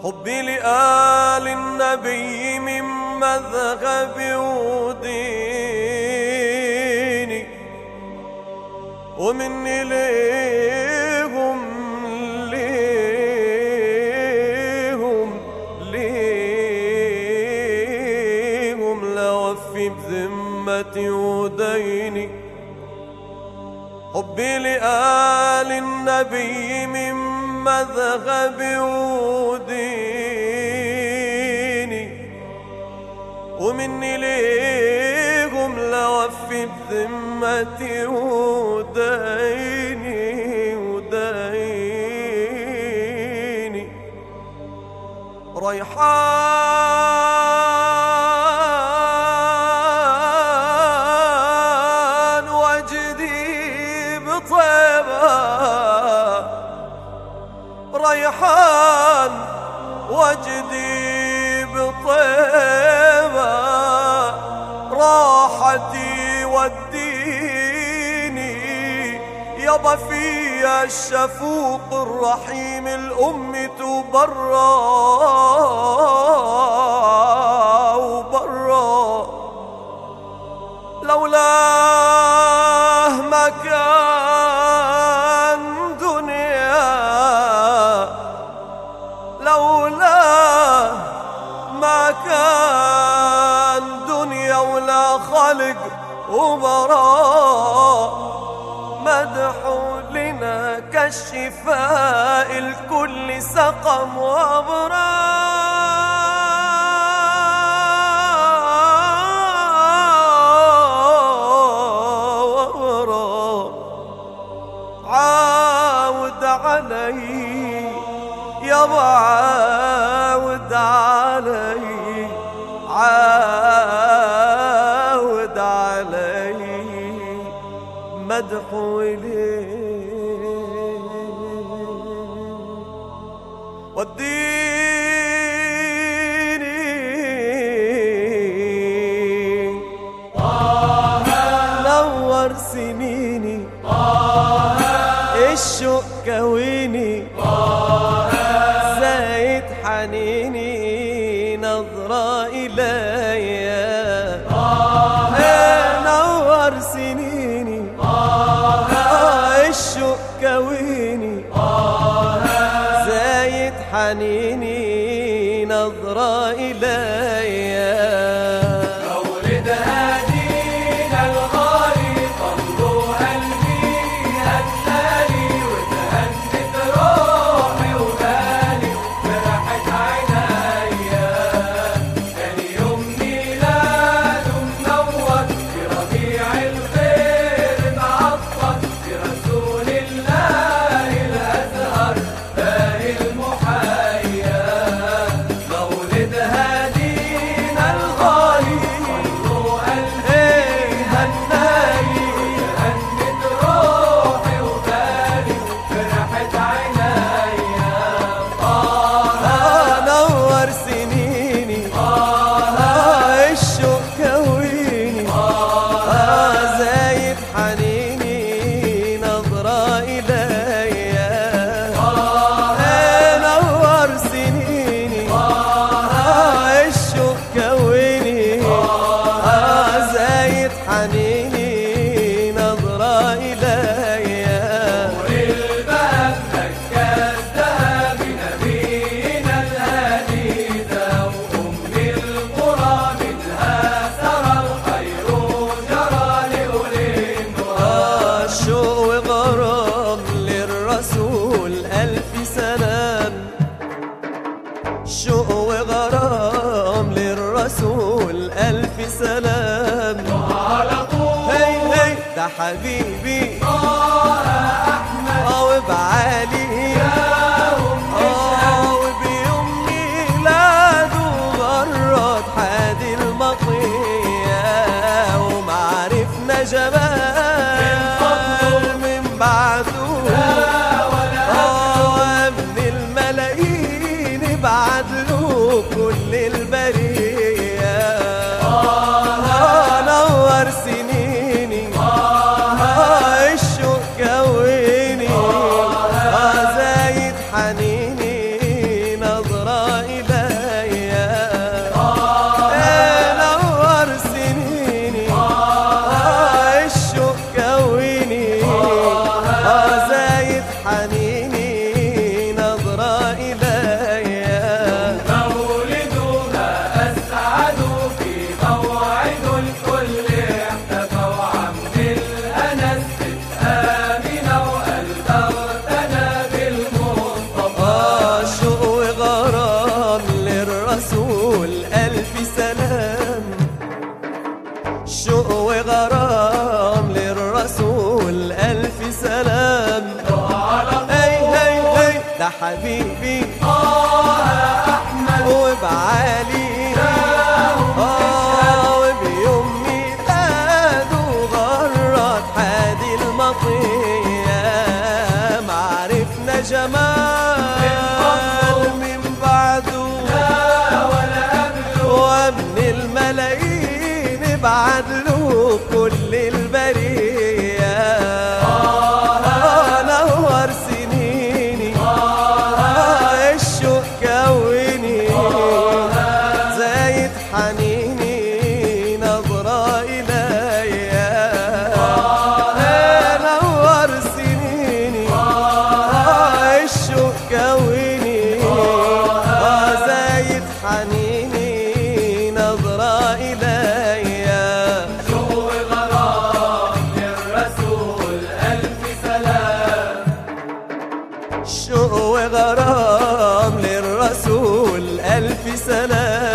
حبي لآل النبي من مذهب وديني ومني ليهم ليهم ليهم لوفي بذمتي وديني حبي لآل النبي من مذهب وديني ومني ليهم لوفي بذمتي وديني وديني ريحان وجدي بطيبه ريحان وجدي بطيبة راحتي وديني يابا فيها الشفوق الرحيم الأم تبرى وبرا لولاه ما كان دنيا لولا ما كان دنيا ولا خلق وبراء مدح لنا كالشفاء الكل سقم وبراء عاود علي يا عاود علي عاود علي مدح وديني نور سنيني الشوق كويني زايد حنيني نظرة إليا نور سنيني آه الشوق كويني زايد حنيني نظرة إليا مولد هدينا الغالي طلوا قلبي هتالي وتهنت روحي وبالي فرحت عينيا كان يوم ميلاد منور في ربيع الخير معطر في رسول الله الازهر باهي المحيا مولد هدينا الغالي طلوا قلبي هنالي هنت روحي وبالي فرحت عينيا آه نور سنيني آه الشوق كويني آه زايد حنيني نظرة إليا آه نور سنيني آه الشوق كويني آه زايد حنيني نظرة إليا والباب نكاس ذهب نبينا الهادي ذا وأم القرى منها سرى الخير جرى لأولي النهى شوق وغرام للرسول ألف سلام شوق وغرام للرسول ألف سلام على طول هي هي ده حبيبي اه وبعالي اه وبيوم ميلاده غرد حادي المطية ومعرفنا جمال من بعده اه ابن الملايين بعد له كل البرية اه نور سنيني اه الشوق كوي ده حبيبي طه أحمد وبعالي اه وبيوم ميلاده غرد حادي المطية معرفنا جمال من بعده ولا قبله وابن الملايين بعد له كل البرية آه نور سنيني آه الشوق كوني زايد حنيني نظرة إليا آه نور سنيني آه الشوق كوني آه زايد حنيني نظرة إليا شو غرام للرسول ألف سلام شوق وغرام للرسول ألف سلام